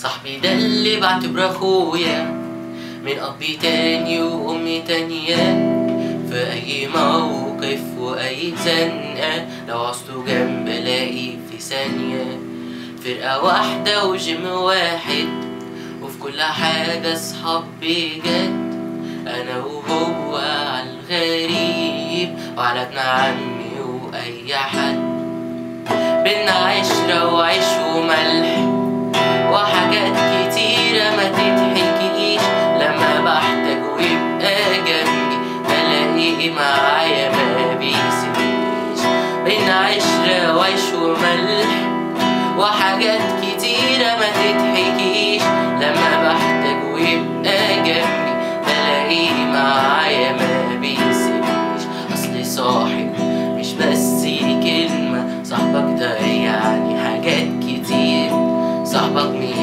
صاحبي ده اللي بعتبره اخويا من اب تاني وام تانية في اي موقف واي زنقة لو عوزته جنب الاقيه في ثانية فرقة واحدة وجيم واحد وفي كل حاجة صحاب بجد انا وهو على الغريب وعلى ابن عمي واي حد بينا عشرة وعيش وملح وحاجات كتيرة ما تتحكيش لما بحتاج ويبقى جنبي بلاقيه معايا ما بيسيبنيش بينا عشرة وعيش وملح وحاجات كتيرة ما تتحكيش لما بحتاج ويبقى جنبي بلاقيه معايا ما بيسيبنيش أصلي صاحب مش بس كلمة صاحبك ده يعني حاجات كتير صاحبك مين